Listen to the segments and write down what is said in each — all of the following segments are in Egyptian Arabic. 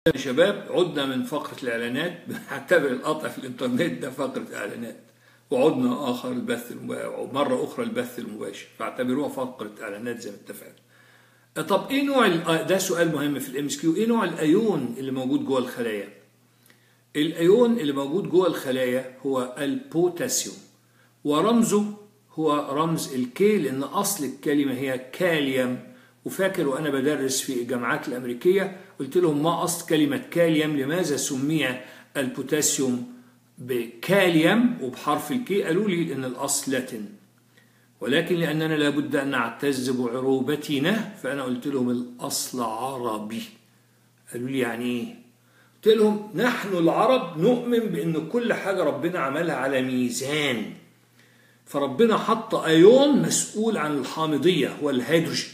يا شباب عدنا من فقرة الإعلانات بنعتبر القطع في الإنترنت ده فقرة إعلانات وعدنا آخر البث المباشر مرة أخرى البث المباشر فاعتبروها فقرة إعلانات زي ما اتفقنا. طب إيه نوع ال- ده سؤال مهم في الام اس كيو إيه نوع الأيون اللي موجود جوه الخلايا؟ الأيون اللي موجود جوه الخلايا هو البوتاسيوم ورمزه هو رمز الكي لأن أصل الكلمة هي كاليوم وفاكر وأنا بدرس في الجامعات الأمريكية قلت لهم ما أصل كلمة كاليوم لماذا سمي البوتاسيوم بكاليوم وبحرف الكي قالوا لي إن الأصل لاتن ولكن لأننا لابد أن نعتز بعروبتنا فأنا قلت لهم الأصل عربي قالوا لي يعني إيه؟ قلت لهم نحن العرب نؤمن بأن كل حاجة ربنا عملها على ميزان فربنا حط أيون مسؤول عن الحامضية هو الهيدروجين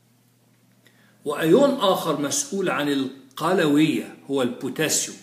وأيون آخر مسؤول عن القلوية هو البوتاسيوم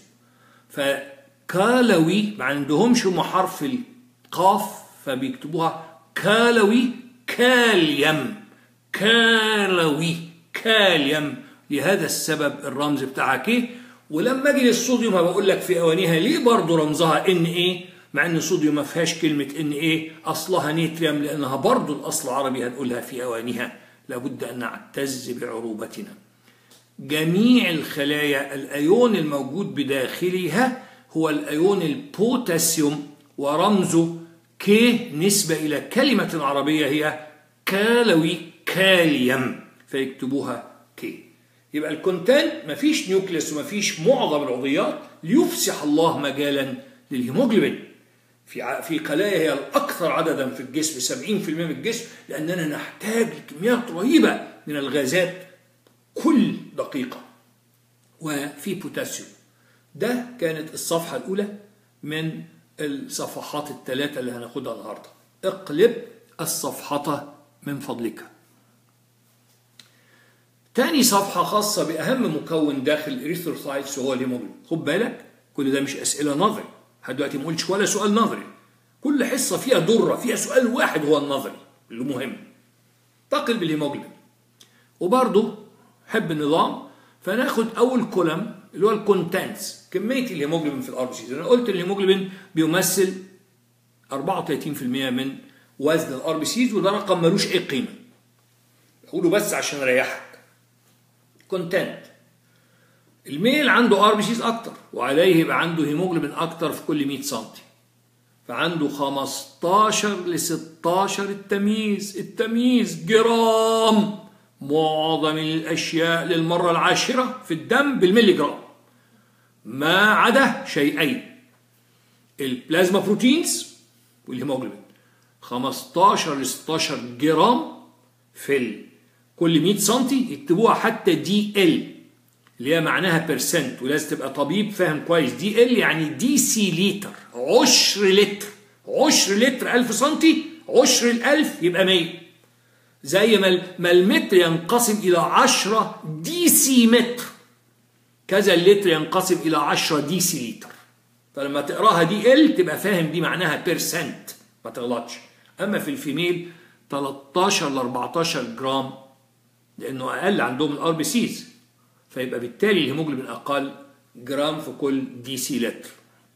فكالوي ما عندهمش هم حرف القاف فبيكتبوها كالوي كاليم كالوي كاليم لهذا السبب الرمز بتاعها كي ولما اجي للصوديوم بقول لك في اوانيها ليه برضه رمزها ان ايه مع ان الصوديوم ما فيهاش كلمه ان ايه اصلها نيتريوم لانها برضه الاصل العربي هنقولها في اوانيها لابد ان نعتز بعروبتنا جميع الخلايا الايون الموجود بداخلها هو الايون البوتاسيوم ورمزه كي نسبة إلى كلمة عربية هي كالوي كاليوم فيكتبوها كي يبقى الكونتنت مفيش نيوكليس ومفيش معظم العضيات ليفسح الله مجالا للهيموجلوبين في ع- في خلايا هي الاكثر عددا في الجسم 70% من الجسم لاننا نحتاج لكميات رهيبه من الغازات كل دقيقه وفي بوتاسيوم ده كانت الصفحه الاولى من الصفحات الثلاثه اللي هناخدها النهارده اقلب الصفحه من فضلك تاني صفحة خاصة بأهم مكون داخل الإريثروسايتس وهو الهيموجلوبين خد بالك كل ده مش أسئلة نظري لحد دلوقتي ما قلتش ولا سؤال نظري كل حصة فيها درة فيها سؤال واحد هو النظري اللي مهم تقل بالهيموجلوبين وبرضه حب النظام فناخد أول كولم اللي هو الكونتنتس كمية الهيموجلوبين في الار بي سي أنا قلت الهيموجلوبين بيمثل 34% من وزن الار بي سيز وده رقم ملوش أي قيمة أقوله بس عشان أريحك كونتنت الميل عنده ار بي سيز اكتر وعليه يبقى عنده هيموجلوبين اكتر في كل 100 سم فعنده 15 ل 16 التمييز التمييز جرام معظم الاشياء للمره العاشره في الدم بالملي جرام ما عدا شيئين البلازما بروتينز والهيموجلوبين 15 ل 16 جرام في ال كل 100 سم يكتبوها حتى دي ال اللي هي معناها بيرسنت ولازم تبقى طبيب فاهم كويس دي ال يعني دي سي لتر عشر لتر عشر لتر 1000 سم عشر الألف يبقى 100 زي ما ما المتر ينقسم إلى 10 دي سي متر كذا اللتر ينقسم إلى 10 دي سي لتر فلما تقراها دي ال تبقى فاهم دي معناها بيرسنت ما تغلطش أما في الفيميل 13 ل 14 جرام لانه اقل عندهم الار بي سيز فيبقى بالتالي الهيموجلوبين اقل جرام في كل دي سي لتر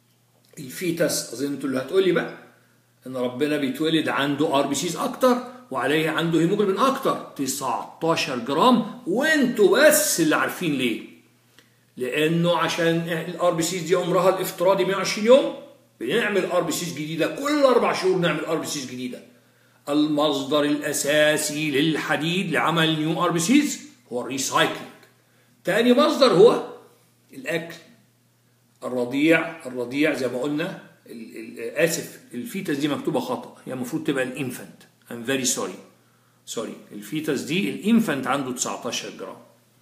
الفيتس اظن انتوا اللي هتقول لي بقى ان ربنا بيتولد عنده ار بي سيز اكتر وعليه عنده هيموجلوبين اكتر 19 جرام وانتوا بس اللي عارفين ليه لانه عشان الار بي سيز دي عمرها الافتراضي 120 يوم بنعمل ار بي سيز جديده كل اربع شهور نعمل ار بي سيز جديده المصدر الأساسي للحديد لعمل نيو ار بي سيز هو الريسايكلينج تاني مصدر هو الأكل الرضيع الرضيع زي ما قلنا ال- ال- آسف الفيتس دي مكتوبة خطأ هي المفروض تبقى الانفنت I'm very sorry سوري الفيتس دي الانفنت عنده 19 جرام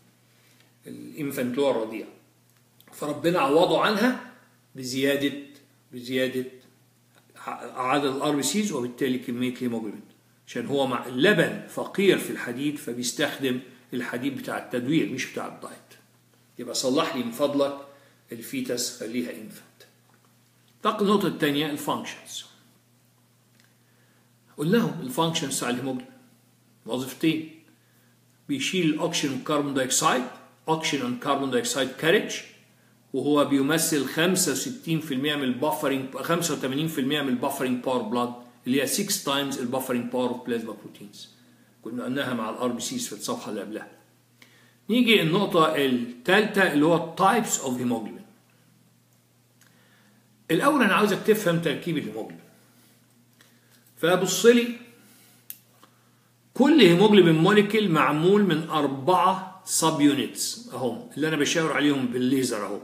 الانفنت اللي هو الرضيع فربنا عوضه عنها بزيادة بزيادة عدد الار بي سيز وبالتالي كميه الهيموجلوبين عشان هو مع اللبن فقير في الحديد فبيستخدم الحديد بتاع التدوير مش بتاع الدايت يبقى صلح لي من فضلك الفيتس خليها انفنت طاق النقطة الثانية الفانكشنز قلناهم الفانكشنز بتاع الهيموجلوبين وظيفتين بيشيل الاكسجين والكربون دايوكسيد oxygen and carbon dioxide carriage وهو بيمثل 65% من البفرنج 85% من البفرنج باور بلاد اللي هي 6 تايمز البفرنج باور اوف بلازما بروتينز كنا قلناها مع الار بي سيز في الصفحه اللي قبلها نيجي النقطة الثالثة اللي هو types of hemoglobin. الأول أنا عاوزك تفهم تركيب الهيموجلوبين. فبص لي كل هيموجلوبين موليكيول معمول من أربعة سب يونتس أهم اللي أنا بشاور عليهم بالليزر أهو.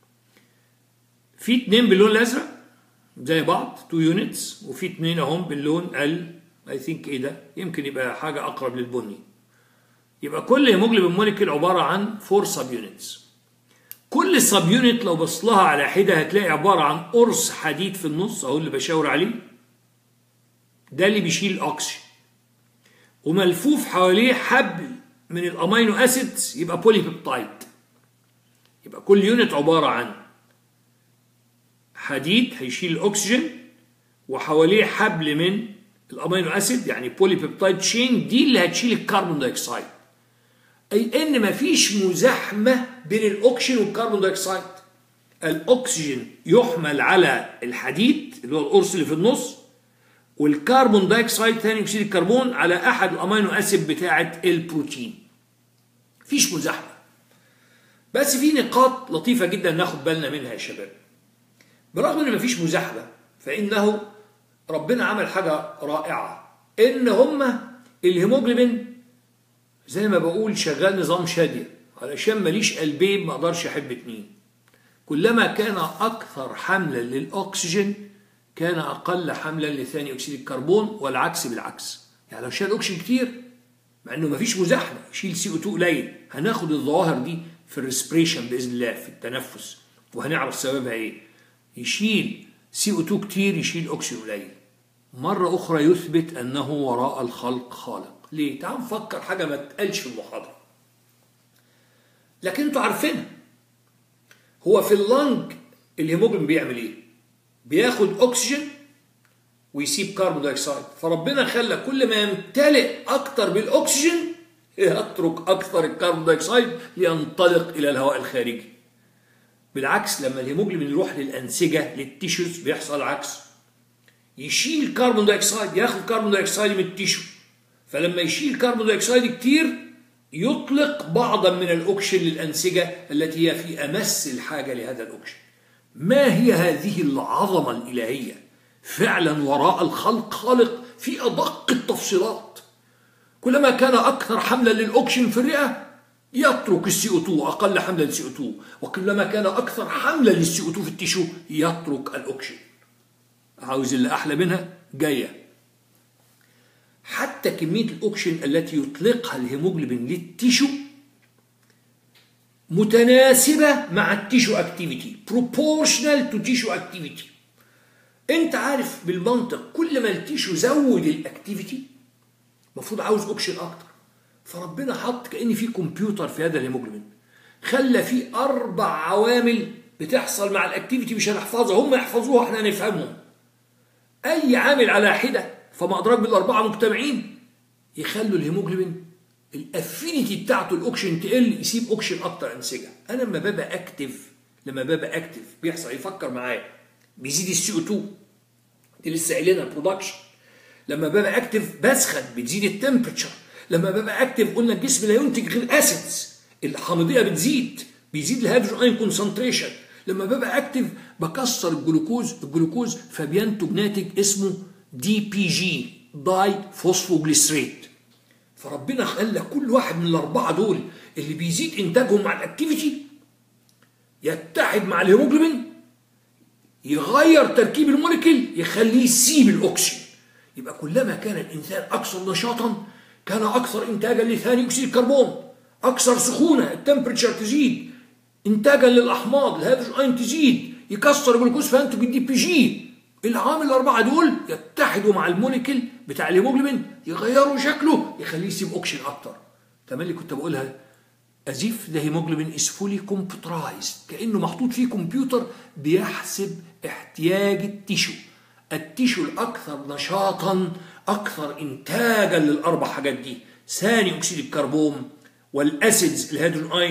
في اتنين باللون الأزرق زي بعض 2 يونتس وفي اتنين أهم باللون ال اي ثينك ايه ده؟ يمكن يبقى حاجة أقرب للبني. يبقى كل هيموجلوبين موليكيول عباره عن 4 سب يونتس كل سب يونت لو بص لها على حده هتلاقي عباره عن قرص حديد في النص اهو اللي بشاور عليه ده اللي بيشيل الاكسجين وملفوف حواليه حبل من الامينو اسيدز يبقى بولي بيبتايد يبقى كل يونت عباره عن حديد هيشيل الاكسجين وحواليه حبل من الامينو اسيد يعني بولي بيبتايد تشين دي اللي هتشيل الكربون دايوكسيد اي ان مفيش مزاحمه بين الاكسجين والكربون دايوكسيد الاكسجين يحمل على الحديد اللي هو القرص اللي في النص والكربون دايوكسيد ثاني اكسيد الكربون على احد الامينو اسيد بتاعه البروتين مفيش مزاحمه بس في نقاط لطيفه جدا ناخد بالنا منها يا شباب برغم ان مفيش مزاحمه فانه ربنا عمل حاجه رائعه ان هما الهيموجلوبين زي ما بقول شغال نظام شادية علشان ماليش قلبين ما اقدرش احب اتنين كلما كان اكثر حملا للاكسجين كان اقل حملا لثاني اكسيد الكربون والعكس بالعكس يعني لو شال اكسجين كتير مع انه مفيش مزاحمه يشيل سي او 2 قليل هناخد الظواهر دي في الريسبريشن باذن الله في التنفس وهنعرف سببها ايه يشيل سي او 2 كتير يشيل اكسجين قليل مره اخرى يثبت انه وراء الخلق خالق ليه؟ تعالوا نفكر حاجة ما تقالش في المحاضرة. لكن انتوا عارفينها. هو في اللنج الهيموجلوبين بيعمل ايه؟ بياخد اكسجين ويسيب كربون دايوكسيد، فربنا خلى كل ما يمتلئ اكتر بالاكسجين يترك اكثر الكربون دايوكسيد لينطلق الى الهواء الخارجي. بالعكس لما الهيموجلوبين يروح للانسجه للتيشوز بيحصل عكس. يشيل كربون دايوكسيد ياخد كربون دايوكسيد من التيشو فلما يشيل كربون دايوكسيد كتير يطلق بعضا من الاكسجين للانسجه التي هي في امس الحاجه لهذا الاكسجين. ما هي هذه العظمه الالهيه؟ فعلا وراء الخلق خالق في ادق التفصيلات. كلما كان اكثر حملا للاكسجين في الرئه يترك السي او 2 اقل حملا للسي او 2 وكلما كان اكثر حملا للسي او 2 في التيشو يترك الاكسجين. عاوز اللي احلى منها جايه حتى كمية الأكسجين التي يطلقها الهيموجلوبين للتيشو متناسبة مع التيشو اكتيفيتي proportional to tissue activity انت عارف بالمنطق كل ما التيشو زود الاكتيفيتي المفروض عاوز اكسجين اكتر فربنا حط كأن في كمبيوتر في هذا الهيموجلوبين خلى فيه اربع عوامل بتحصل مع الاكتيفيتي مش هنحفظها هم يحفظوها احنا هنفهمهم اي عامل على حده فما ادراك بالاربعه مجتمعين يخلوا الهيموجلوبين الافينيتي بتاعته الاكسجين تقل يسيب اكسجين اكتر انسجه انا لما ببقى اكتف لما ببقى اكتف بيحصل يفكر معايا بيزيد السي او 2 دي لسه قايلينها برودكشن لما ببقى اكتف بسخن بتزيد التمبرتشر لما ببقى اكتف قلنا الجسم لا ينتج غير اسيدز الحامضيه بتزيد بيزيد الهيدروجين اين كونسنتريشن لما ببقى اكتف بكسر الجلوكوز الجلوكوز فبينتج ناتج اسمه دي بي جي داي فوسفوجليسريت فربنا خلى كل واحد من الاربعه دول اللي بيزيد انتاجهم مع الاكتيفيتي يتحد مع الهيموجلوبين يغير تركيب الموليكيول يخليه يسيب الاكسجين يبقى كلما كان الانسان اكثر نشاطا كان اكثر انتاجا لثاني اكسيد الكربون اكثر سخونه التمبريتشر تزيد انتاجا للاحماض الهيدروجين اين تزيد يكسر الجلوكوز فينتج الدي بي جي العوامل الاربعه دول يتحدوا مع الموليكيول بتاع الهيموجلوبين يغيروا شكله يخليه يسيب اكسجين اكتر تمام اللي كنت بقولها as if the hemoglobin is fully computerized كأنه محطوط فيه كمبيوتر بيحسب احتياج التيشو التيشو الأكثر نشاطا أكثر إنتاجا للأربع حاجات دي ثاني أكسيد الكربون والأسيدز الهيدروجين أين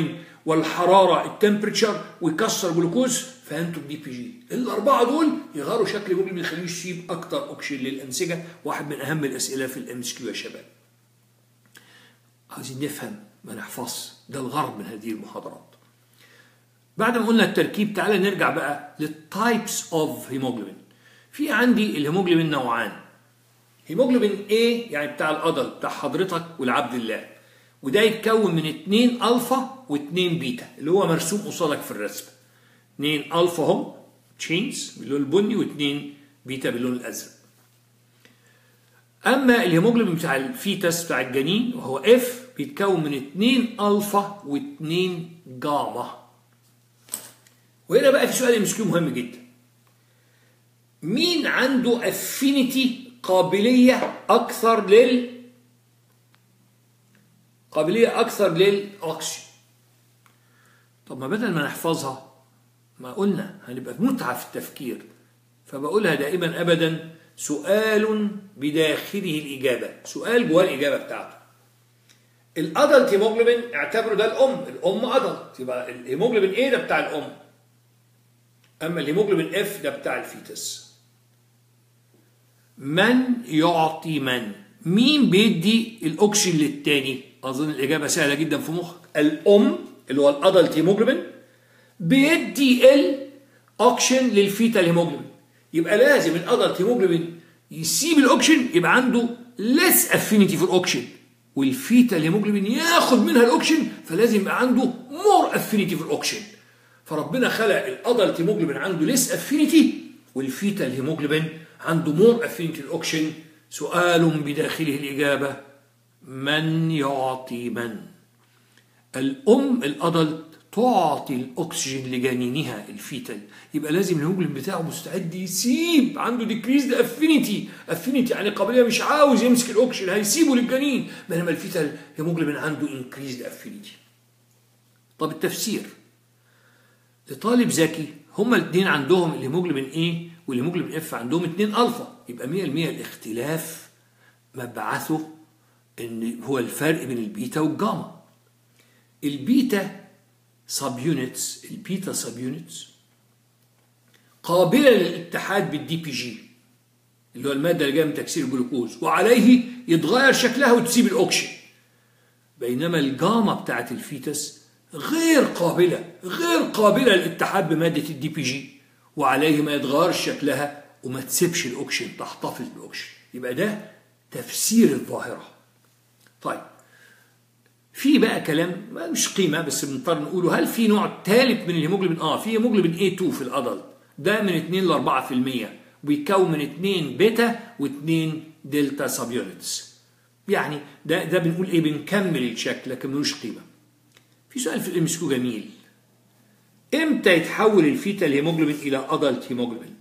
والحراره التمبريتشر ويكسر جلوكوز فانتوا بدي بي جي الاربعه دول يغيروا شكل الهيموجلوبين يخليه يسيب اكتر اوكسجين للانسجه واحد من اهم الاسئله في الام اس كيو يا شباب عايزين نفهم ما نحفظش ده الغرض من هذه المحاضرات بعد ما قلنا التركيب تعالى نرجع بقى للتايبس اوف هيموجلوبين في عندي الهيموجلوبين نوعان هيموجلوبين A يعني بتاع القدر بتاع حضرتك والعبد الله وده يتكون من 2 الفا و2 بيتا اللي هو مرسوم قصادك في الرسم 2 الفا هم تشينز باللون البني و2 بيتا باللون الازرق اما الهيموجلوبين بتاع الفيتس بتاع الجنين وهو اف بيتكون من 2 الفا و2 جاما وهنا بقى في سؤال مسكين مهم جدا مين عنده افينيتي قابليه اكثر لل قابليه اكثر للاكسجين طب ما بدل ما نحفظها ما قلنا هنبقى متعه في التفكير فبقولها دائما ابدا سؤال بداخله الاجابه سؤال جواه الاجابه بتاعته الادلت هيموجلوبين اعتبروا ده الام الام ادلت يبقى الهيموجلوبين ايه ده بتاع الام اما الهيموجلوبين اف ده بتاع الفيتس من يعطي من مين بيدي الاكسجين للتاني اظن الاجابه سهله جدا في مخك الام اللي هو الادلت هيموجلوبين بيدي الاكسجين للفيتال هيموجلوبين يبقى لازم الادلت هيموجلوبين يسيب الاكسجين يبقى عنده ليس افينيتي في الاكسجين والفيتال هيموجلوبين ياخد منها الاكسجين فلازم يبقى عنده مور افينيتي في الاكسجين فربنا خلق الادلت هيموجلوبين عنده ليس افينيتي والفيتال هيموجلوبين عنده مور افينيتي الاكسجين سؤال بداخله الاجابه من يعطي من الام الادلت تعطي الاكسجين لجنينها الفيتال يبقى لازم الهيموجلوبين بتاعه مستعد يسيب عنده ديكريزد افينيتي افينيتي يعني قابليه مش عاوز يمسك الاكسجين هيسيبه للجنين بينما الفيتال هيموجلوبين عنده انكريزد افينيتي طب التفسير لطالب ذكي هما الاثنين عندهم الهيموجلوبين ايه والهيموجلوبين اف عندهم 2 الفا يبقى 100% الاختلاف مبعثه ان هو الفرق بين البيتا والجاما البيتا سب يونتس البيتا سب يونتس قابله للاتحاد بالدي بي جي اللي هو الماده اللي جايه من تكسير الجلوكوز وعليه يتغير شكلها وتسيب الاكسجين بينما الجاما بتاعت الفيتس غير قابله غير قابله للاتحاد بماده الدي بي جي وعليه ما يتغيرش شكلها وما تسيبش الاكسجين تحتفظ بالاكسجين يبقى ده تفسير الظاهره طيب في بقى كلام مش قيمه بس بنضطر نقوله هل في نوع ثالث من الهيموجلوبين اه في هيموجلوبين A2 في الادلت ده من 2 ل 4% وبيتكون من 2 بيتا و2 دلتا سب يونتس يعني ده ده بنقول ايه بنكمل الشكل لكن ملوش قيمه في سؤال في الام جميل امتى يتحول الفيتا الهيموجلوبين الى ادلت هيموجلوبين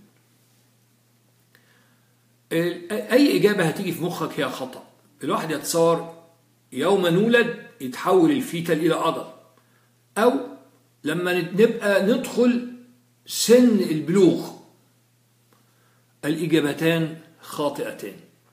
اي اجابه هتيجي في مخك هي خطا الواحد يتصور يوم نولد يتحول الفيتال الى ادلت او لما نبقى ندخل سن البلوغ الاجابتان خاطئتان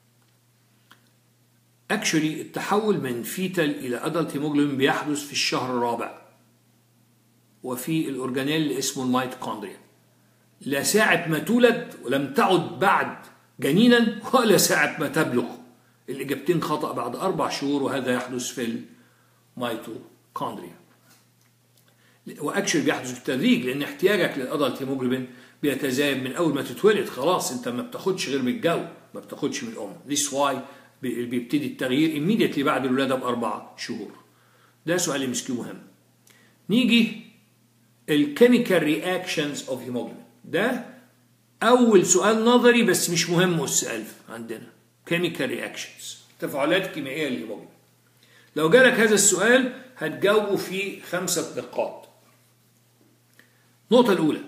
اكشولي التحول من فيتال الى ادلت هيموجلوبين بيحدث في الشهر الرابع وفي الاورجانيل اللي اسمه الميتوكوندريا لا ساعة ما تولد ولم تعد بعد جنينا ولا ساعة ما تبلغ الإجابتين خطأ بعد أربع شهور وهذا يحدث في الميتوكوندريا واكشن بيحدث بالتدريج لان احتياجك للادلت هيموجلوبين بيتزايد من اول ما تتولد خلاص انت ما بتاخدش غير من الجو ما بتاخدش من الام ذيس واي بيبتدي التغيير immediately بعد الولاده باربع شهور ده سؤال مسكين مهم نيجي الكيميكال رياكشنز اوف هيموجلوبين ده اول سؤال نظري بس مش مهم السؤال عندنا كيميكال رياكشنز تفاعلات كيميائيه للهيموجلوبين لو جالك هذا السؤال هتجاوبه في خمسة نقاط النقطة الأولى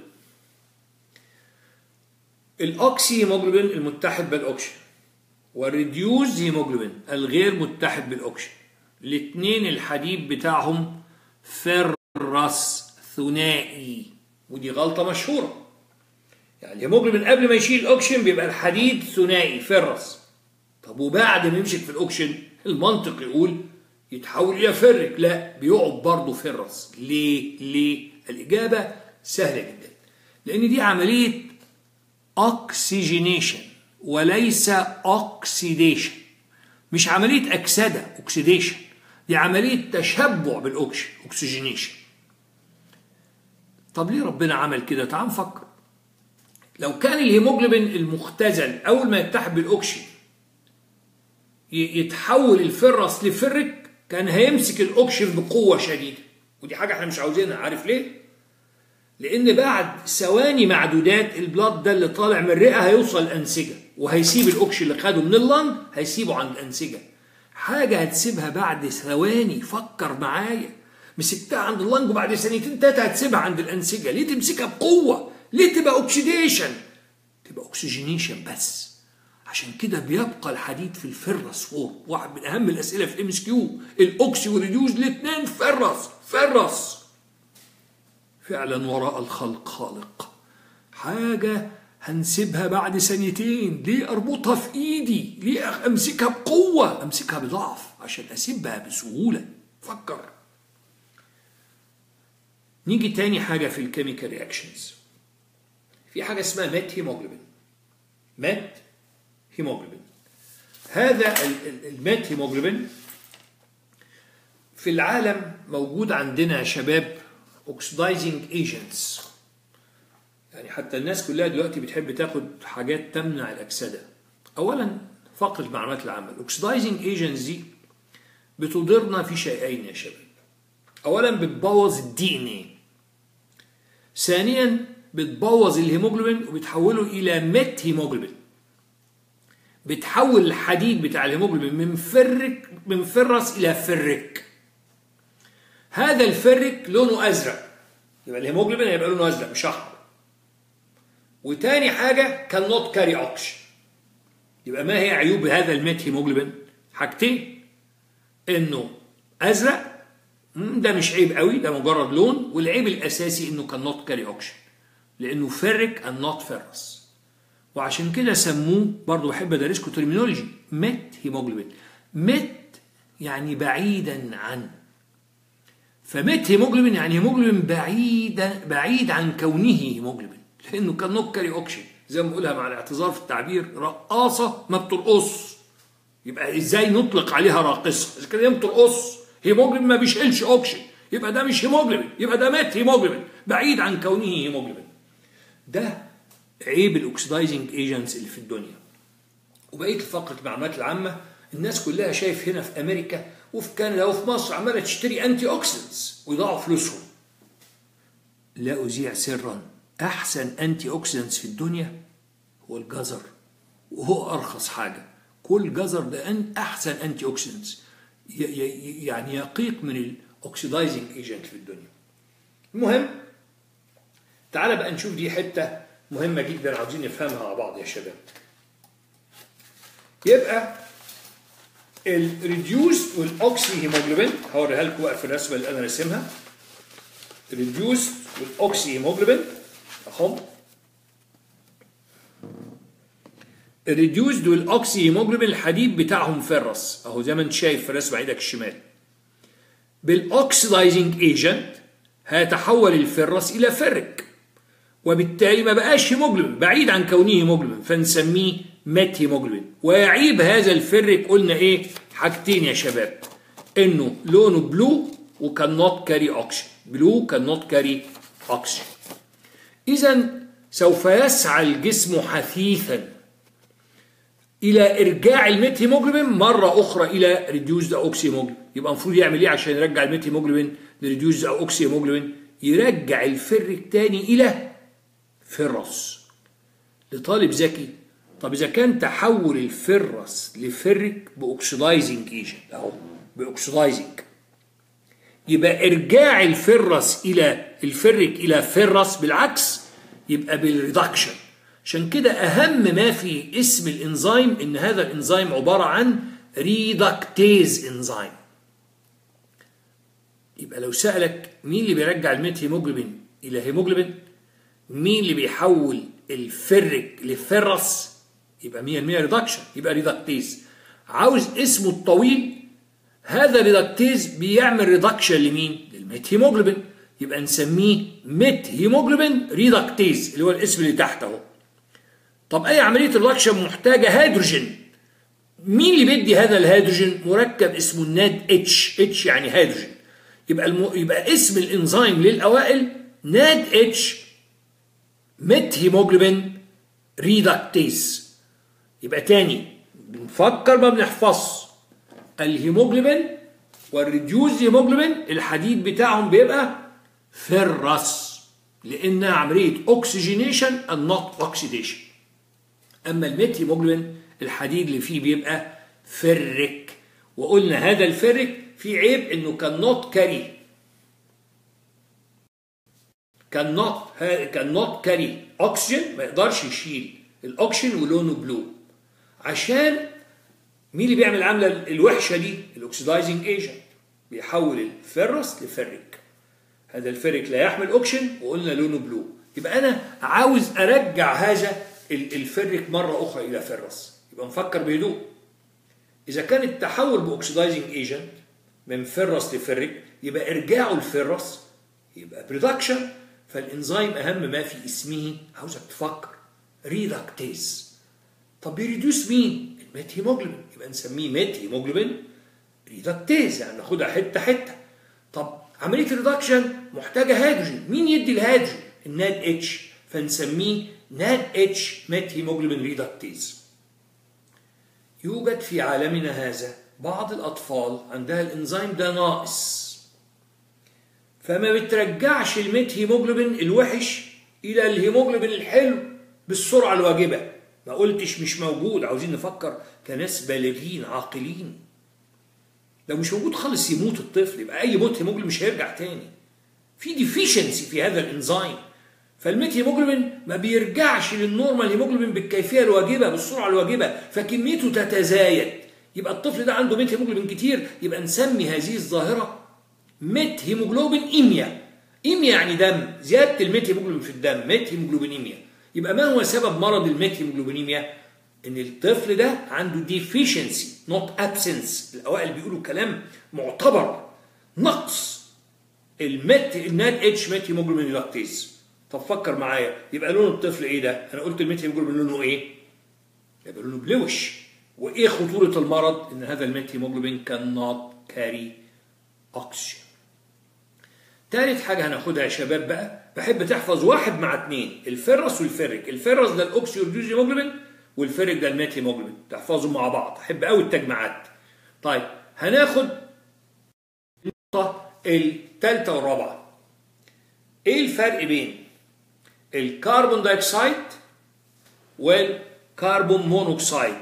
الأوكسي هيموجلوبين المتحد بالأوكسجين والريديوز هيموجلوبين الغير متحد بالأوكسجين الاثنين الحديد بتاعهم فرس ثنائي ودي غلطة مشهورة يعني الهيموجلوبين قبل ما يشيل الأوكسجين بيبقى الحديد ثنائي فرس طب وبعد ما يمسك في الأوكسجين المنطق يقول يتحول الى فرك لا بيقعد برضه فرس ليه ليه الاجابه سهله جدا لان دي عمليه اوكسجينيشن وليس اوكسيديشن مش عمليه اكسده اوكسيديشن دي عمليه تشبع بالاكسجين اوكسجينيشن طب ليه ربنا عمل كده تعال نفكر لو كان الهيموجلوبين المختزل اول ما يتحد بالاكسجين يتحول الفرس لفرك كان هيمسك الاكسجين بقوه شديده ودي حاجه احنا مش عاوزينها عارف ليه لان بعد ثواني معدودات البلاد ده اللي طالع من الرئه هيوصل الانسجه وهيسيب الاكسجين اللي خده من اللنج هيسيبه عند الانسجه حاجه هتسيبها بعد ثواني فكر معايا مسكتها عند اللنج وبعد ثانيتين تلاته هتسيبها عند الانسجه ليه تمسكها بقوه ليه تبقى اوكسيديشن تبقى اوكسجينيشن بس عشان كده بيبقى الحديد في الفرس فور واحد من اهم الاسئله في الام اس كيو الاوكسي والريديوز الاثنين فرس فرس فعلا وراء الخلق خالق حاجه هنسيبها بعد ثانيتين ليه اربطها في ايدي ليه امسكها بقوه امسكها بضعف عشان اسيبها بسهوله فكر نيجي تاني حاجه في الكيميكال رياكشنز في حاجه اسمها مات هيموجلوبين مات هيموجلوبين هذا المات هيموجلوبين في العالم موجود عندنا يا شباب اوكسدايزنج ايجنتس يعني حتى الناس كلها دلوقتي بتحب تاخد حاجات تمنع الاكسده اولا فقر المعلومات العامه الاوكسدايزنج ايجنتس دي بتضرنا في شيئين يا شباب اولا بتبوظ الدي ان ايه ثانيا بتبوظ الهيموجلوبين وبتحوله الى ميت هيموجلوبين بتحول الحديد بتاع الهيموجلوبين من فرك من فرس الى فرك هذا الفرك لونه ازرق يبقى الهيموجلوبين هيبقى لونه ازرق مش احمر وتاني حاجه كان نوت كاري اوكسجين يبقى ما هي عيوب هذا الميت هيموجلوبين حاجتين انه ازرق ده مش عيب قوي ده مجرد لون والعيب الاساسي انه كان نوت كاري اوكسجين لانه فرك ان نوت فرس وعشان كده سموه برضه بحب ادرسكم ترمينولوجي ميت هيموجلوبين ميت يعني بعيدا عن فميت هيموجلوبين يعني هيموجلوبين بعيدا بعيد عن كونه هيموجلوبين لانه كان نوت كاري اوكسجين زي ما بقولها مع الاعتذار في التعبير رقاصه ما بترقص يبقى ازاي نطلق عليها راقصه اذا كان هي بترقص هيموجلوبين ما بيشيلش اوكسجين يبقى ده مش هيموجلوبين يبقى ده مات هيموجلوبين بعيد عن كونه هيموجلوبين ده عيب الاكسدايزنج ايجنتس اللي في الدنيا وبقيه فقره المعلومات العامه الناس كلها شايف هنا في امريكا وفي كندا وفي مصر عماله تشتري انتي اوكسيدنتس ويضيعوا فلوسهم لا اذيع سرا احسن انتي اوكسيدنتس في الدنيا هو الجزر وهو ارخص حاجه كل جزر ده أن احسن انتي اوكسيدنتس يعني يقيق من الاوكسيدايزنج ايجنت في الدنيا المهم تعال بقى نشوف دي حته مهمه جدا عاوزين نفهمها مع بعض يا شباب يبقى الريديوست والاوكسي هيموجلوبين هوريها لكم بقى في الرسمه اللي انا راسمها الريديوست والاوكسي هيموجلوبين اهم الريديوسد والاوكسي هيموجلوبين الحديد بتاعهم فرس اهو زي ما انت شايف في رسم ايدك الشمال بالاوكسيدايزنج ايجنت هيتحول الفرس الى فرك وبالتالي ما بقاش هيموجلوبين بعيد عن كونه هيموجلوبين فنسميه مات هيموجلوبين ويعيب هذا الفرك قلنا ايه حاجتين يا شباب انه لونه بلو وكان نوت كاري اوكسجين بلو كان نوت كاري اوكسجين اذا سوف يسعى الجسم حثيثا الى ارجاع الميت هيموجلوبين مره اخرى الى ريديوزد اوكسي هيموجلوبين يبقى المفروض يعمل ايه عشان يرجع الميت هيموجلوبين لريديوزد او اوكسي هيموجلوبين يرجع الفرك تاني الى فرس لطالب ذكي طب اذا كان تحول الفرس لفرك باوكسيدايزنج ايجنت اهو باوكسيدايزنج يبقى ارجاع الفرس الى الفرك الى فرس بالعكس يبقى بالريدكشن عشان كده اهم ما في اسم الانزيم ان هذا الانزيم عباره عن ريدكتيز انزيم يبقى لو سالك مين اللي بيرجع الميت هيموجلوبين الى هيموجلوبين مين اللي بيحول الفرك لفرس يبقى 100% ريدكشن يبقى ريدكتيز عاوز اسمه الطويل هذا ريدكتيز بيعمل ريدكشن لمين؟ للميت هيموجلوبين يبقى نسميه ميت هيموجلوبين ريدكتيز اللي هو الاسم اللي تحت اهو طب اي عمليه ريدكشن محتاجه هيدروجين مين اللي بيدي هذا الهيدروجين مركب اسمه الناد اتش اتش يعني هيدروجين يبقى الم... يبقى اسم الانزيم للاوائل ناد اتش ميت هيموجلوبين ريدكتيز يبقى تاني بنفكر ما بنحفظ الهيموجلوبين والريديوز هيموجلوبين الحديد بتاعهم بيبقى فيرس لانها عمليه اوكسجينيشن اند نوت اوكسيديشن اما الميت هيموجلوبين الحديد اللي فيه بيبقى فرك وقلنا هذا الفرك فيه عيب انه كان نوت كاري كان نوت كان نوت كاري اوكسجين ما يقدرش يشيل الاوكسجين ولونه بلو عشان مين اللي بيعمل العمله الوحشه دي الاكسدايزنج ايجنت بيحول الفرس لفرك هذا الفرك لا يحمل اوكسجين وقلنا لونه بلو يبقى انا عاوز ارجع هذا الفرك مره اخرى الى فرس يبقى نفكر بهدوء اذا كان التحول باكسدايزنج ايجنت من فرس لفرك يبقى ارجاعه لفرس يبقى برودكشن فالانزيم اهم ما في اسمه عاوزك تفكر ريدكتيز طب بيريديوس مين؟ الميت هيموجلوبين يبقى نسميه ميت هيموجلوبين ريدكتيز يعني ناخدها حته حته طب عمليه الريدكشن محتاجه هيدروجين مين يدي الهيدروجين؟ الناد اتش فنسميه ناد اتش ميت هيموجلوبين ريدكتيز يوجد في عالمنا هذا بعض الأطفال عندها الإنزيم ده ناقص فما بترجعش الميت هيموجلوبين الوحش إلى الهيموجلوبين الحلو بالسرعة الواجبة ما قلتش مش موجود عاوزين نفكر كناس بالغين عاقلين لو مش موجود خالص يموت الطفل يبقى أي موت هيموجلوبين مش هيرجع تاني في ديفيشنسي في هذا الإنزيم فالميت هيموجلوبين ما بيرجعش للنورمال هيموجلوبين بالكيفيه الواجبه بالسرعه الواجبه فكميته تتزايد يبقى الطفل ده عنده ميت هيموجلوبين كتير يبقى نسمي هذه الظاهره ميت هيموجلوبين ايميا ايميا يعني دم زياده الميت هيموجلوبين في الدم ميت هيموجلوبين ايميا يبقى ما هو سبب مرض الميت هيموجلوبينيميا ان الطفل ده عنده ديفيشنسي نوت ابسنس الاوائل بيقولوا كلام معتبر نقص الميت الناد اتش ميت هيموجلوبين لاكتيز طب فكر معايا يبقى لون الطفل ايه ده؟ انا قلت الميت هيموجلوبين لونه ايه؟ يبقى لونه بلوش وايه خطوره المرض؟ ان هذا الميت هيموجلوبين كان نوت كاري اوكسجين. تالت حاجه هناخدها يا شباب بقى بحب تحفظ واحد مع اثنين الفرس والفرك، الفرس ده الاوكسي ريديوز هيموجلوبين والفرك ده الميت هيموجلوبين تحفظهم مع بعض احب قوي التجمعات. طيب هناخد النقطه الثالثه والرابعه. ايه الفرق بين الكربون دايوكسيد والكربون مونوكسيد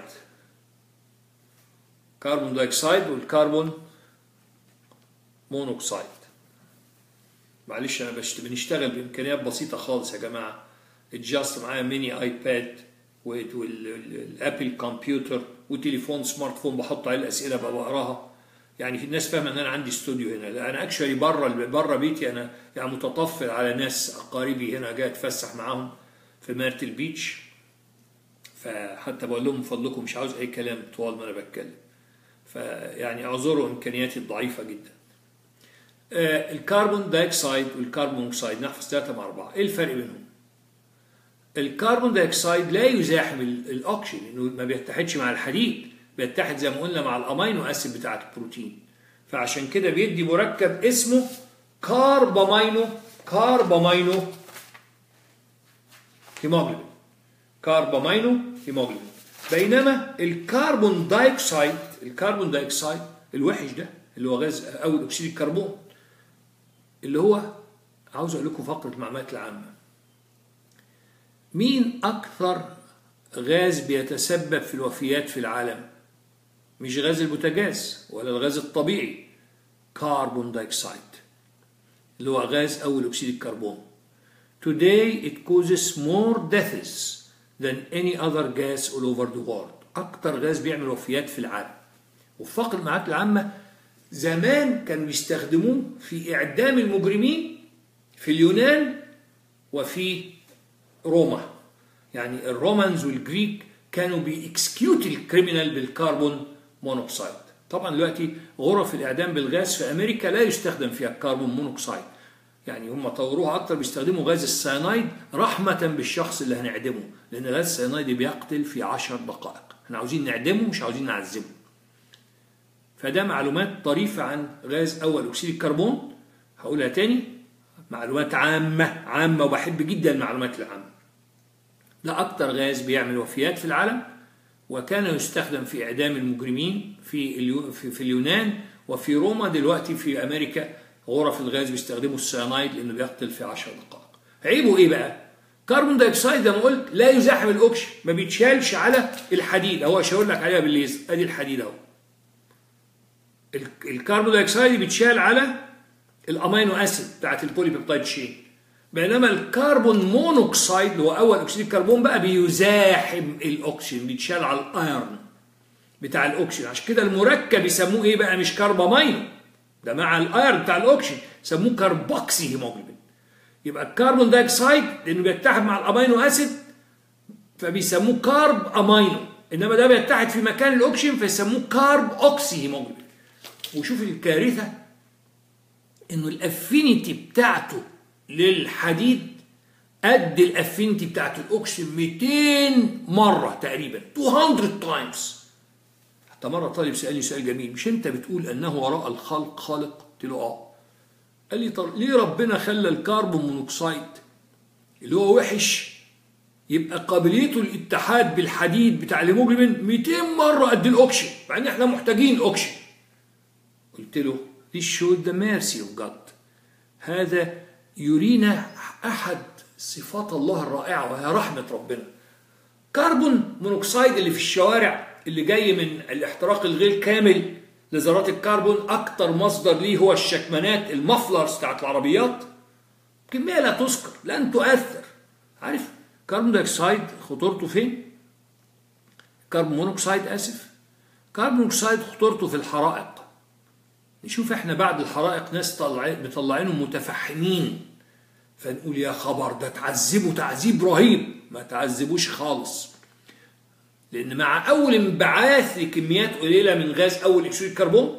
كربون دايوكسيد والكربون مونوكسيد معلش انا بشت... بنشتغل بامكانيات بسيطه خالص يا جماعه اتجاست معايا ميني ايباد والابل كمبيوتر وتليفون سمارت فون بحط عليه الاسئله بقى بقراها يعني في الناس فاهمه ان انا عندي استوديو هنا لا انا اكشلي بره بره بيتي انا يعني متطفل على ناس اقاربي هنا جاي اتفسح معاهم في مارت البيتش فحتى بقول لهم من فضلكم مش عاوز اي كلام طوال ما انا بتكلم فيعني اعذروا امكانياتي الضعيفه جدا آه الكربون دايوكسيد والكربون مونوكسيد نحفظ ثلاثه مع اربعه ايه الفرق بينهم؟ الكربون دايوكسيد لا يزاحم الاوكسجين لانه ما بيتحدش مع الحديد بيتحد زي ما قلنا مع الامينو اسيد بتاعت البروتين فعشان كده بيدي مركب اسمه كاربامينو كاربامينو هيموجلوبين كاربامينو هيموجلوبين بينما الكربون دايوكسيد الكربون دايوكسيد الوحش ده اللي هو غاز او اكسيد الكربون اللي هو عاوز اقول لكم فقره المعلومات العامه مين اكثر غاز بيتسبب في الوفيات في العالم مش غاز البوتاجاز ولا الغاز الطبيعي كربون دايوكسيد اللي هو غاز أول أكسيد الكربون Today it causes more deaths than any other gas all over the world أكتر غاز بيعمل وفيات في العالم وفي فقر المعلومات العامة زمان كانوا بيستخدموه في إعدام المجرمين في اليونان وفي روما يعني الرومانز والجريك كانوا بيكسكيوت الكريمنال بالكربون مونوكسيد طبعا دلوقتي غرف الاعدام بالغاز في امريكا لا يستخدم فيها الكربون مونوكسيد يعني هم طوروها اكتر بيستخدموا غاز السيانايد رحمه بالشخص اللي هنعدمه لان غاز السيانايد بيقتل في عشر دقائق احنا عاوزين نعدمه مش عاوزين نعذبه فده معلومات طريفه عن غاز اول اكسيد الكربون هقولها تاني معلومات عامه عامه وبحب جدا المعلومات العامه ده اكتر غاز بيعمل وفيات في العالم وكان يستخدم في اعدام المجرمين في اليو في, في اليونان وفي روما دلوقتي في امريكا غرف الغاز بيستخدموا السيانايد لانه بيقتل في 10 دقائق. عيبه ايه بقى؟ كربون دايوكسيد زي ما قلت لا يزاحم الاكسجين ما بيتشالش على الحديد اهو اشاور لك عليها بالليزر ادي الحديد اهو. الكربون دايوكسيد بيتشال على الامينو اسيد بتاعت البوليبيبتايد شين. بينما الكربون مونوكسيد اللي هو اول اكسيد الكربون بقى بيزاحم الاكسجين بيتشال على الايرون بتاع الاكسجين عشان كده المركب يسموه ايه بقى مش كربامينو ده مع الايرون بتاع الاكسجين يسموه كربوكسي هيموجلوبين يبقى الكربون دايوكسيد لانه بيتحد مع الامينو اسيد فبيسموه كارب امينو انما ده بيتحد في مكان الاكسجين فيسموه كارب اوكسي هيموجلوبين وشوف الكارثه انه الافينيتي بتاعته للحديد قد الافينيتي بتاعت الاكسجين 200 مره تقريبا 200 تايمز حتى مره طالب سالني سؤال جميل مش انت بتقول انه وراء الخلق خالق قلت له اه قال لي طب ليه ربنا خلى الكربون مونوكسيد اللي هو وحش يبقى قابليته الاتحاد بالحديد بتاع الهيموجلوبين 200 مره قد الاكسجين مع ان احنا محتاجين الاكسجين قلت له this showed the mercy of God هذا يرينا احد صفات الله الرائعه وهي رحمه ربنا كربون مونوكسيد اللي في الشوارع اللي جاي من الاحتراق الغير كامل لذرات الكربون اكتر مصدر ليه هو الشكمانات المفلرز بتاعت العربيات كميه لا تذكر لن تؤثر عارف كربون دايوكسيد خطورته فين كربون مونوكسيد اسف كربون مونوكسيد خطورته في الحرائق نشوف احنا بعد الحرائق ناس طلعين مطلعينهم متفحمين فنقول يا خبر ده تعذبوا تعذيب رهيب ما تعذبوش خالص لان مع اول انبعاث لكميات قليله من غاز اول اكسيد الكربون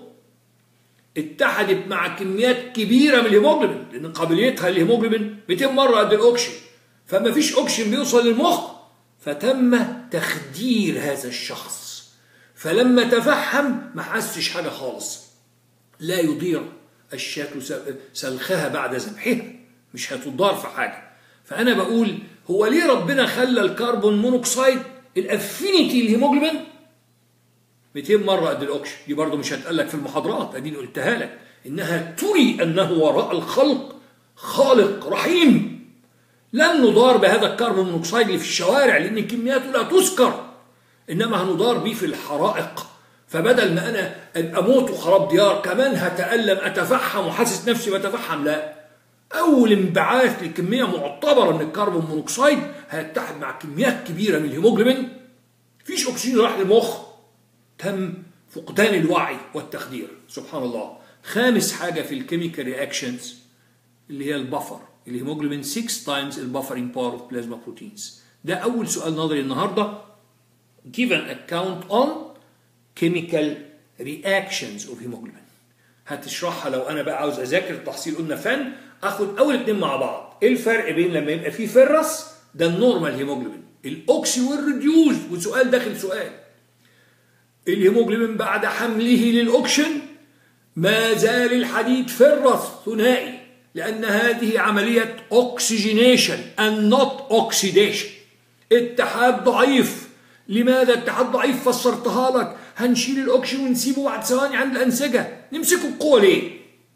اتحدت مع كميات كبيره من الهيموجلوبين لان قابليتها للهيموجلوبين 200 مره قد الاكسجين فما فيش اكسجين بيوصل للمخ فتم تخدير هذا الشخص فلما تفحم ما حسش حاجه خالص لا يضير الشاة سلخها بعد ذبحها مش هتضار في حاجة فأنا بقول هو ليه ربنا خلى الكربون مونوكسيد الافينيتي الهيموجلوبين 200 مرة قد الأكسجين دي برضه مش هتقلك في المحاضرات أديني قلتها لك إنها تري أنه وراء الخلق خالق رحيم لن نضار بهذا الكربون مونوكسيد اللي في الشوارع لأن كمياته لا تذكر إنما هنضار به في الحرائق فبدل ما انا اموت وخراب ديار كمان هتالم اتفحم وحاسس نفسي بتفحم لا اول انبعاث لكميه معتبره من الكربون مونوكسيد هيتحد مع كميات كبيره من الهيموجلوبين مفيش اكسجين راح للمخ تم فقدان الوعي والتخدير سبحان الله خامس حاجه في الكيميكال رياكشنز اللي هي البفر الهيموجلوبين 6 تايمز البفرنج باور اوف بلازما بروتينز ده اول سؤال نظري النهارده give an account on chemical reactions of hemoglobin هتشرحها لو انا بقى عاوز اذاكر التحصيل قلنا فن اخد اول اتنين مع بعض ايه الفرق بين لما يبقى فيه فرس ده النورمال هيموجلوبين الاوكسي والريديوز وسؤال داخل سؤال الهيموجلوبين بعد حمله للاوكشن ما زال الحديد فرس ثنائي لان هذه عمليه اوكسجينيشن and not oxidation اتحاد ضعيف لماذا اتحاد ضعيف فسرتها لك هنشيل الاكسجين ونسيبه بعد ثواني عند الانسجه نمسكه بقوه ليه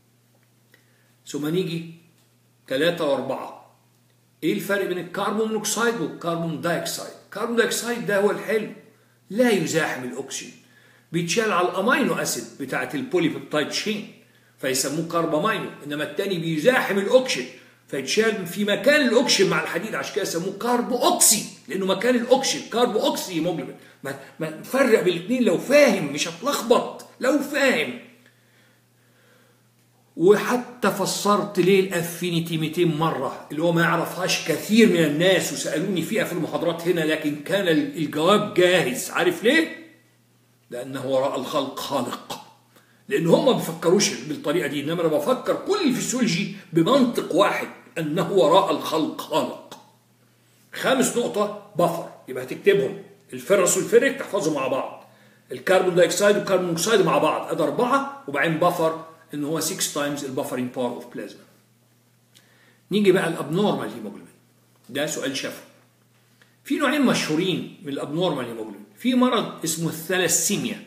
ثم نيجي ثلاثة وأربعة إيه الفرق بين الكربون مونوكسيد والكربون دايوكسيد؟ الكربون دايوكسيد ده هو الحلو لا يزاحم الأكسجين بيتشال على الأمينو أسيد بتاعة البوليبيبتايد شين فيسموه كربامينو إنما التاني بيزاحم الأكسجين فيتشال في مكان الأكسجين مع الحديد عشان كده يسموه كاربو أوكسي لأنه مكان الأكسجين كاربو أوكسي هيموجلوبين ما ما تفرق بين الاثنين لو فاهم مش هتلخبط لو فاهم وحتى فسرت ليه الافينيتي 200 مره اللي هو ما يعرفهاش كثير من الناس وسالوني فيها في المحاضرات هنا لكن كان الجواب جاهز عارف ليه؟ لانه وراء الخلق خالق لان هم ما بيفكروش بالطريقه دي انما انا بفكر كل الفسيولوجي بمنطق واحد انه وراء الخلق خالق خامس نقطه بفر يبقى هتكتبهم الفيرس والفيريك تحفظهم مع بعض الكربون دايوكسيد والكربون مونوكسيد مع بعض ادي اربعه وبعدين بفر ان هو 6 تايمز البفرنج باور اوف بلازما نيجي بقى الابنورمال هيموجلوبين ده سؤال شفوي في نوعين مشهورين من الابنورمال هيموجلوبين في مرض اسمه الثلاسيميا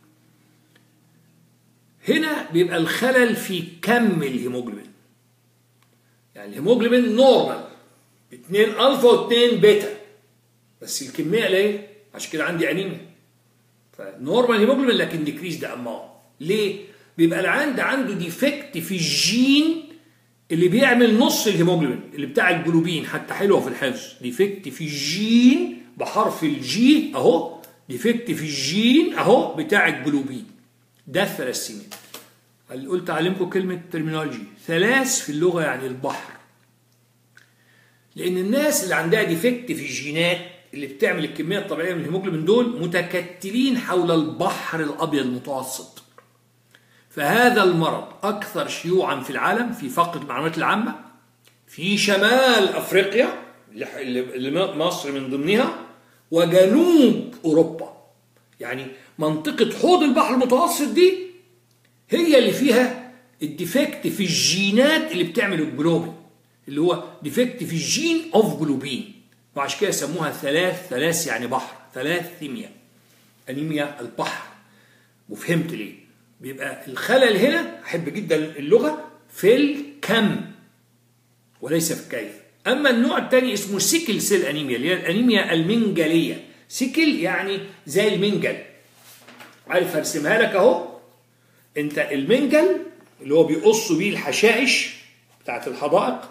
هنا بيبقى الخلل في كم الهيموجلوبين يعني الهيموجلوبين نورمال 2 الفا و2 بيتا بس الكميه قليله عشان كده عندي انيميا فنورمال هيموجلوبين لكن ديكريز ده اماونت ليه؟ بيبقى العيان ده عنده ديفكت في الجين اللي بيعمل نص الهيموجلوبين اللي بتاع الجلوبين حتى حلوه في الحفظ ديفكت في الجين بحرف الجي اهو ديفكت في الجين اهو بتاع الجلوبين ده الثلاثيميا اللي قلت اعلمكم كلمه ترمينولوجي ثلاث في اللغه يعني البحر لان الناس اللي عندها ديفكت في الجينات اللي بتعمل الكميه الطبيعيه من الهيموجلوبين دول متكتلين حول البحر الابيض المتوسط فهذا المرض اكثر شيوعا في العالم في فقر المعلومات العامه في شمال افريقيا اللي مصر من ضمنها وجنوب اوروبا يعني منطقه حوض البحر المتوسط دي هي اللي فيها الديفكت في الجينات اللي بتعمل الجلوبين اللي هو ديفكت في الجين اوف جلوبين وعشان كده سموها ثلاث ثلاث يعني بحر ثلاث ثيميا انيميا البحر وفهمت ليه بيبقى الخلل هنا احب جدا اللغه في الكم وليس في الكيف اما النوع الثاني اسمه سيكل سيل انيميا اللي هي الانيميا المنجليه سيكل يعني زي المنجل عارف هرسمها لك اهو انت المنجل اللي هو بيقصوا بيه الحشائش بتاعت الحدائق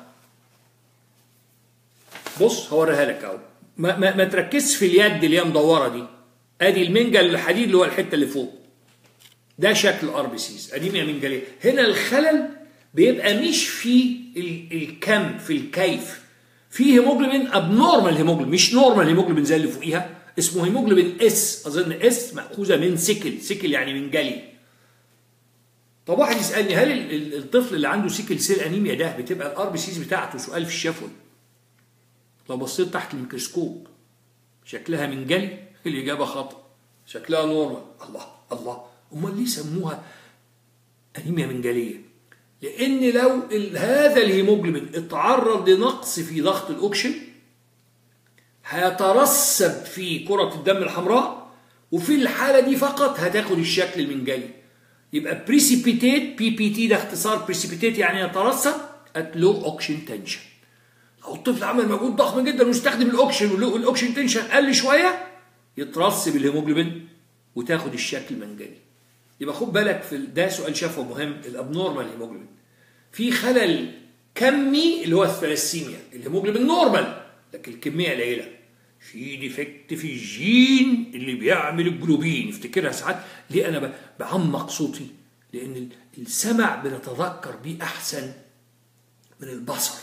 بص هوريها لك اهو ما, ما, ما تركزش في اليد اللي هي مدوره دي ادي المنجل الحديد اللي هو الحته اللي فوق ده شكل ار بي سيز انيميا منجليه هنا الخلل بيبقى مش في الكم في الكيف في هيموجلوبين ابنورمال هيموجلوبين مش نورمال هيموجلوبين زي اللي فوقيها اسمه هيموجلوبين اس اظن اس ماخوذه من سيكل سيكل يعني منجلي طب واحد يسالني هل الطفل اللي عنده سيكل سيل انيميا ده بتبقى الار بي سيز بتاعته سؤال في الشفوي لو بصيت تحت الميكروسكوب شكلها منجلي الاجابه خطا شكلها نورمال الله الله امال ليه سموها انيميا منجليه لان لو هذا الهيموجلوبين اتعرض لنقص في ضغط الاكسجين هيترسب في كرة الدم الحمراء وفي الحالة دي فقط هتاخد الشكل المنجلي يبقى بريسيبيتيت بي بي تي ده اختصار بريسيبيتيت يعني يترسب ات لو اوكسجين تنشن لو الطفل عمل مجهود ضخم جدا واستخدم الاوكسجين والاوكسجين تنشن قل شويه يترسب الهيموجلوبين وتاخد الشكل المنجلي يبقى خد بالك في ده سؤال شافه مهم الابنورمال هيموجلوبين في خلل كمي اللي هو الثلاسيميا الهيموجلوبين نورمال لكن الكميه قليله في ديفكت في الجين اللي بيعمل الجلوبين افتكرها ساعات ليه انا بعمق صوتي لان السمع بنتذكر بيه احسن من البصر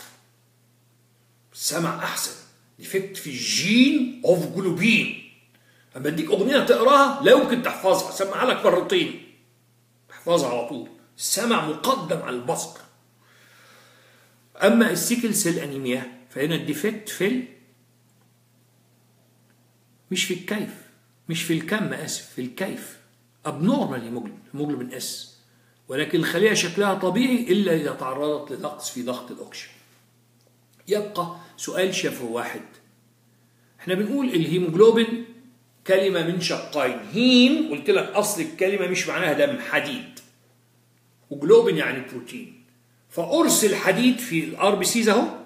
السمع احسن ديفكت في الجين اوف جلوبين اما اديك اغنيه تقراها لا يمكن تحفظها سمعها لك مرتين احفظها على طول السمع مقدم على البصر اما السيكل سيل انيميا فهنا الديفكت في مش في الكيف مش في الكم اسف في الكيف ابنورمال هيموجلوبين هيموجلوبين اس ولكن الخليه شكلها طبيعي الا اذا تعرضت لنقص في ضغط الاكسجين يبقى سؤال شفوي واحد احنا بنقول الهيموجلوبين كلمة من شقين هيم قلت لك أصل الكلمة مش معناها دم حديد وجلوبين يعني بروتين فقرص الحديد في الار بي سيز اهو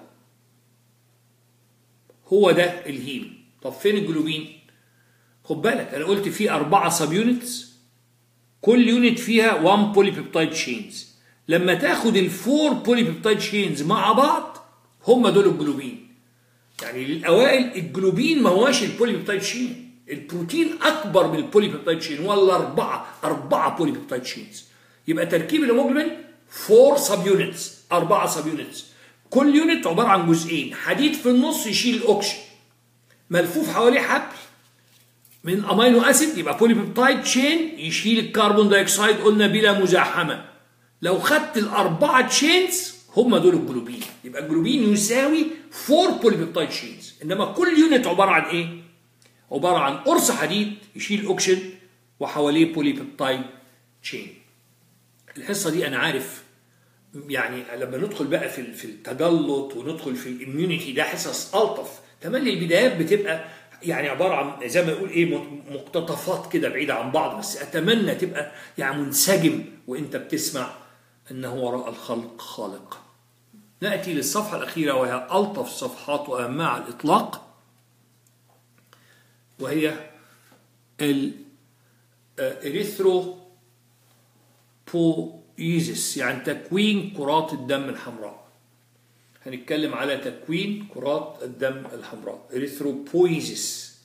هو ده الهيم طب فين الجلوبين خد بالك انا قلت في أربعة سب يونتس كل يونت فيها 1 بولي بيبتايد تشينز لما تاخد الفور بولي بيبتايد تشينز مع بعض هم دول الجلوبين يعني للاوائل الجلوبين ما هواش البولي بيبتايد تشين البروتين اكبر من البولي بيبتايد تشين ولا اربعه اربعه بولي بيبتايد تشينز يبقى تركيب الهيموجلوبين 4 سب يونتس اربعه سب يونتس كل يونت عباره عن جزئين حديد في النص يشيل الاكسجين ملفوف حواليه حبل من امينو اسيد يبقى بوليبيبتايد تشين يشيل الكربون دايوكسيد قلنا بلا مزاحمه لو خدت الاربعه تشينز هم دول الجلوبين يبقى الجلوبين يساوي 4 بوليبيبتايد تشينز انما كل يونت عباره عن ايه عباره عن قرص حديد يشيل اوكسجين وحواليه بوليبيبتايد تشين الحصه دي انا عارف يعني لما ندخل بقى في في التجلط وندخل في الاميونيتي ده حصص الطف تملي البدايات بتبقى يعني عباره عن زي ما يقول ايه مقتطفات كده بعيده عن بعض بس اتمنى تبقى يعني منسجم وانت بتسمع انه وراء الخلق خالق. ناتي للصفحه الاخيره وهي الطف الصفحات واهمها على الاطلاق وهي الاريثرو بويزس يعني تكوين كرات الدم الحمراء هنتكلم على تكوين كرات الدم الحمراء اريثروبويزس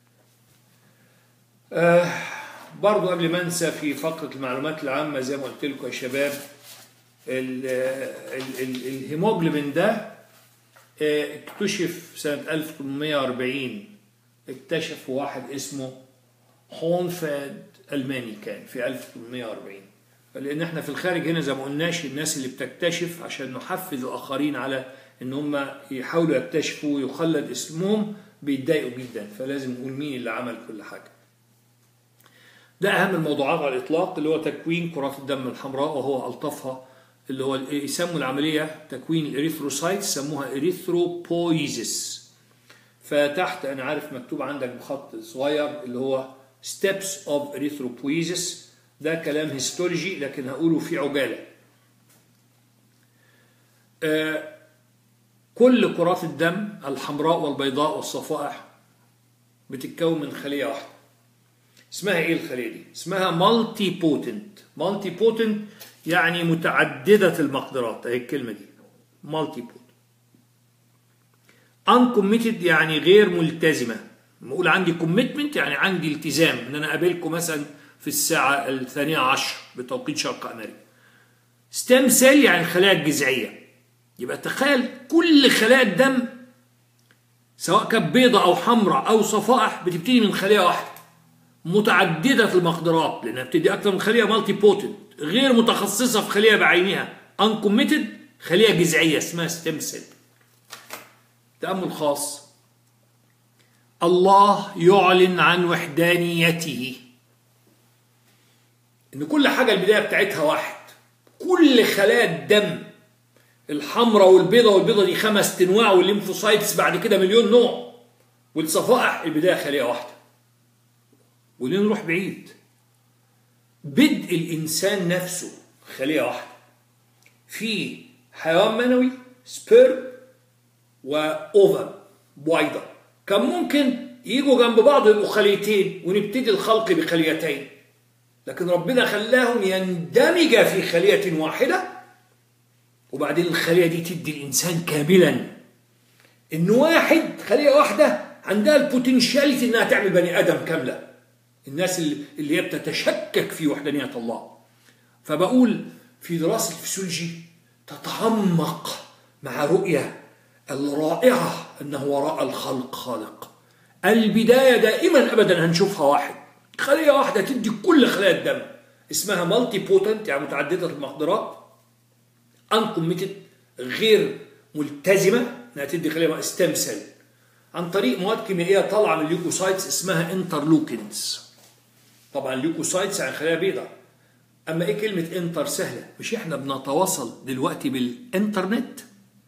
آه برضو قبل ما انسى في فقره المعلومات العامه زي ما قلت لكم يا شباب ال ال ال الهيموجلوبين ده آه اكتشف سنه 1840 اكتشف واحد اسمه هونفاد الماني كان في 1840 لان احنا في الخارج هنا زي ما قلناش الناس اللي بتكتشف عشان نحفز الاخرين على ان هم يحاولوا يكتشفوا ويخلد اسمهم بيتضايقوا جدا فلازم نقول مين اللي عمل كل حاجه ده اهم الموضوعات على الاطلاق اللي هو تكوين كرات الدم الحمراء وهو الطفها اللي هو يسموا العمليه تكوين الاريثروسايت سموها اريثروبويزس فتحت انا عارف مكتوب عندك بخط صغير اللي هو steps of erythropoiesis ده كلام هيستولوجي لكن هقوله في عجالة آه كل كرات الدم الحمراء والبيضاء والصفائح بتتكون من خلية واحدة اسمها ايه الخلية دي؟ اسمها مالتي بوتنت مالتي بوتنت يعني متعددة المقدرات اهي الكلمة دي مالتي بوتنت uncommitted يعني غير ملتزمة بقول عندي كوميتمنت يعني عندي التزام ان انا اقابلكم مثلا في الساعة الثانية عشر بتوقيت شرق أمريكا ستيم سيل يعني الخلايا الجذعية يبقى تخيل كل خلايا الدم سواء كانت بيضة أو حمراء أو صفائح بتبتدي من خلية واحدة متعددة المقدرات لأنها بتدي أكثر من خلية مالتي بوتنت غير متخصصة في خلية بعينها uncommitted خلية جذعية اسمها ستيم سيل تأمل خاص الله يعلن عن وحدانيته ان كل حاجه البدايه بتاعتها واحد كل خلايا الدم الحمراء والبيضة والبيضة دي خمس انواع والليمفوسايتس بعد كده مليون نوع والصفائح البدايه خليه واحده وليه نروح بعيد بدء الانسان نفسه خليه واحده في حيوان منوي سبيرم واوفا بويضه كان ممكن يجوا جنب بعض يبقوا خليتين ونبتدي الخلق بخليتين لكن ربنا خلاهم يندمج في خلية واحدة وبعدين الخلية دي تدي الإنسان كاملا إن واحد خلية واحدة عندها البوتنشاليتي إنها تعمل بني آدم كاملة الناس اللي هي بتتشكك في وحدانية الله فبقول في دراسة الفسيولوجي تتعمق مع رؤية الرائعة أنه وراء الخلق خالق البداية دائما أبدا هنشوفها واحد خلية واحدة تدي كل خلايا الدم اسمها مالتي بوتنت يعني متعددة المقدرات انكوميتد غير ملتزمة انها تدي خلية ستيم سيل عن طريق مواد كيميائية طالعة من اليوكوسايتس اسمها انترلوكينز طبعا اليوكوسايتس يعني خلايا بيضاء اما ايه كلمة انتر سهلة مش احنا بنتواصل دلوقتي بالانترنت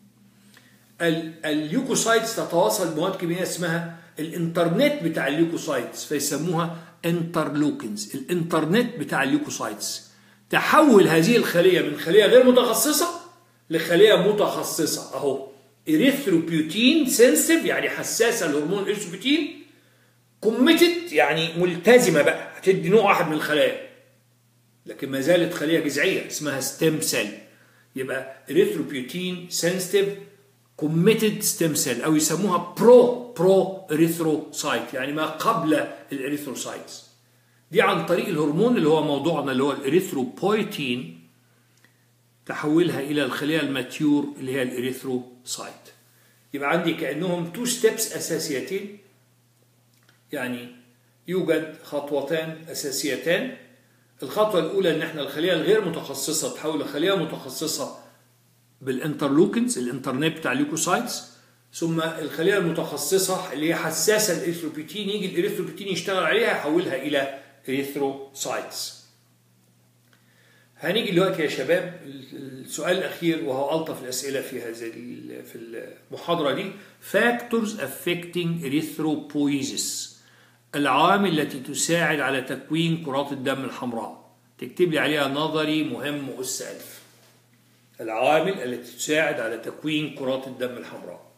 اليوكوسايتس تتواصل بمواد كيميائية اسمها الانترنت بتاع اليوكوسايتس فيسموها انترلوكينز الانترنت بتاع اليوكوسايتس تحول هذه الخليه من خليه غير متخصصه لخليه متخصصه اهو اريثروبيوتين سنسيف يعني حساسه لهرمون الاريثروبيوتين كوميتد يعني ملتزمه بقى هتدي نوع واحد من الخلايا لكن ما زالت خليه جذعيه اسمها ستيم سيل يبقى اريثروبيوتين سنسيتيف كوميتد ستيم سيل او يسموها برو برو اريثروسايت يعني ما قبل الاريثروسايتس دي عن طريق الهرمون اللي هو موضوعنا اللي هو الاريثروبويتين تحولها الى الخليه الماتيور اللي هي الاريثروسايت يبقى عندي كانهم تو ستيبس اساسيتين يعني يوجد خطوتان اساسيتان الخطوه الاولى ان احنا الخليه الغير متخصصه تحول لخليه متخصصه بالانترلوكنز الانترنت بتاع الليوكوسايتس ثم الخليه المتخصصه اللي هي حساسه للاريثروبيتين يجي الاريثروبيتين يشتغل عليها يحولها الى اريثروسايتس هنيجي دلوقتي يا شباب السؤال الاخير وهو الطف الاسئله في هذه في المحاضره دي factors affecting erythropoiesis العوامل التي تساعد على تكوين كرات الدم الحمراء تكتب لي عليها نظري مهم أس ألف العوامل التي تساعد على تكوين كرات الدم الحمراء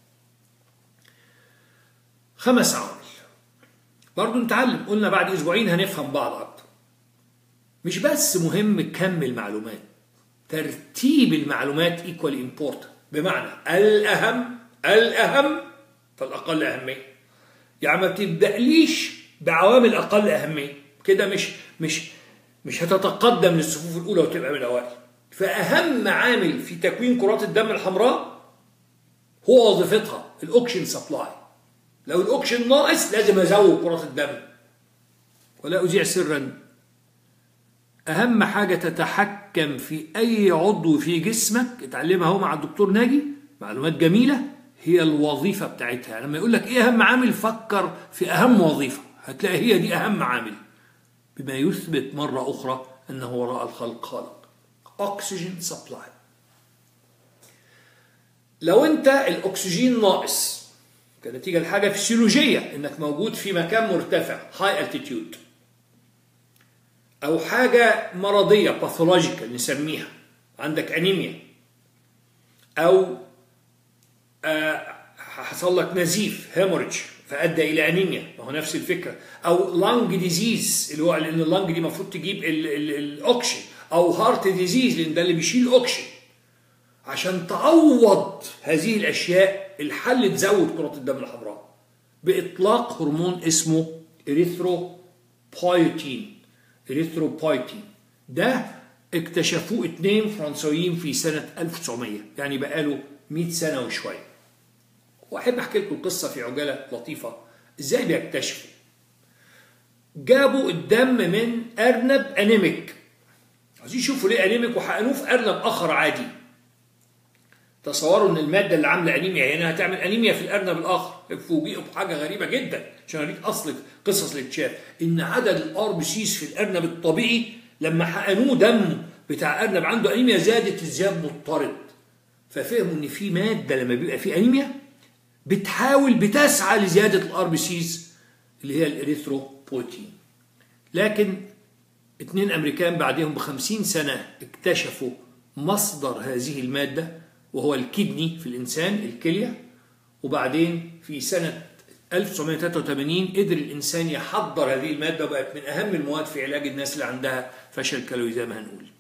خمس عوامل برضو نتعلم قلنا بعد أسبوعين هنفهم بعض أكتر مش بس مهم كم المعلومات ترتيب المعلومات equal important بمعنى الأهم الأهم فالأقل أهمية يعني ما بتبدأليش بعوامل أقل أهمية كده مش مش مش هتتقدم للصفوف الأولى وتبقى من الأوائل فأهم عامل في تكوين كرات الدم الحمراء هو وظيفتها الأوكشن سبلاي لو الأوكشن ناقص لازم أزود كرات الدم ولا أذيع سرا أهم حاجة تتحكم في أي عضو في جسمك اتعلمها هو مع الدكتور ناجي معلومات جميلة هي الوظيفة بتاعتها لما يقول لك إيه أهم عامل فكر في أهم وظيفة هتلاقي هي دي أهم عامل بما يثبت مرة أخرى أنه وراء الخلق خالق أكسجين سبلاي لو أنت الأكسجين ناقص كنتيجة لحاجة فسيولوجية إنك موجود في مكان مرتفع هاي التيتيود أو حاجة مرضية باثولوجيكال نسميها عندك أنيميا أو آه حصل لك نزيف هيموريدج فادى الى انيميا ما هو نفس الفكره او لانج ديزيز اللي هو لان اللانج دي المفروض تجيب الاوكسجين او هارت ديزيز لان ده اللي بيشيل اوكسجين عشان تعوض هذه الاشياء الحل تزود كرات الدم الحمراء باطلاق هرمون اسمه اريثروبويتين اريثروبويتين ده اكتشفوه اثنين فرنساويين في سنه 1900 يعني بقاله 100 سنه وشويه واحب احكي لكم قصه في عجاله لطيفه ازاي بيكتشفوا جابوا الدم من ارنب انيميك عايزين يشوفوا ليه انيميك وحقنوه في ارنب اخر عادي تصوروا ان الماده اللي عامله انيميا هنا هتعمل انيميا في الارنب الاخر فوجئوا بحاجه غريبه جدا عشان اوريك اصل قصص الاكتشاف ان عدد الار بي سيز في الارنب الطبيعي لما حقنوه دم بتاع ارنب عنده انيميا زادت ازدياد مضطرد ففهموا ان في ماده لما بيبقى في انيميا بتحاول بتسعى لزيادة الار بي سيز اللي هي الاريثروبويتين لكن اتنين امريكان بعدهم بخمسين سنة اكتشفوا مصدر هذه المادة وهو الكدني في الإنسان الكلية وبعدين في سنة 1983 قدر الإنسان يحضر هذه المادة وبقت من أهم المواد في علاج الناس اللي عندها فشل كلوي زي ما هنقول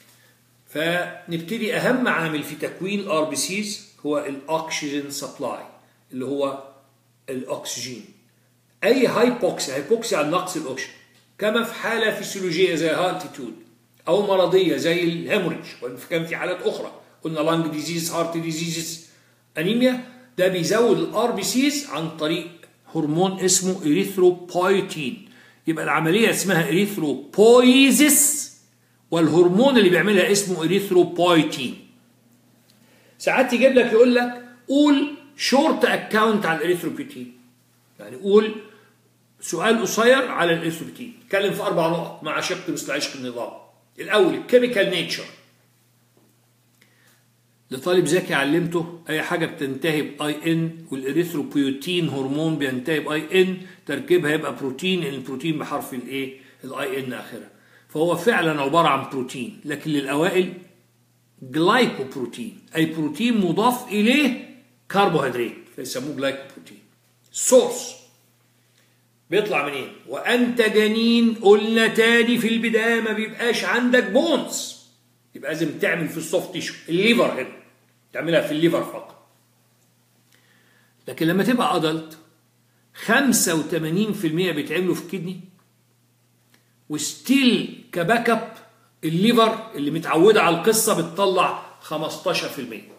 فنبتدي أهم عامل في تكوين الار بي سيز هو الأكسجين سبلاي اللي هو الاكسجين اي هايبوكسيا هايبوكسيا عن نقص الاكسجين كما في حاله فسيولوجيه زي هالتيتود او مرضيه زي الهيموريدج كان في حالات اخرى قلنا لانج ديزيز هارت ديزيز انيميا ده بيزود الار بي سيز عن طريق هرمون اسمه اريثروبويتين يبقى العمليه اسمها اريثروبويزيس والهرمون اللي بيعملها اسمه اريثروبويتين ساعات يجيب لك يقول لك قول شورت اكاونت على الاريثروبيتين يعني قول سؤال قصير على الاريثروبيتين اتكلم في اربع نقط مع شق مثل عشق النظام الاول الكيميكال نيتشر لطالب ذكي علمته اي حاجه بتنتهي باي ان والاريثروبيوتين هرمون بينتهي باي ان تركيبها يبقى بروتين لان البروتين بحرف الايه الاي ان اخرها فهو فعلا عباره عن بروتين لكن للاوائل جلايكوبروتين اي بروتين مضاف اليه كربوهيدرات فيسموه جلايكوبروتين سورس بيطلع منين وانت جنين قلنا تاني في البدايه ما بيبقاش عندك بونز يبقى لازم تعمل في السوفت تيشو الليفر هنا تعملها في الليفر فقط لكن لما تبقى ادلت 85% بيتعملوا في الكدني وستيل كباك اب الليفر اللي متعوده على القصه بتطلع 15%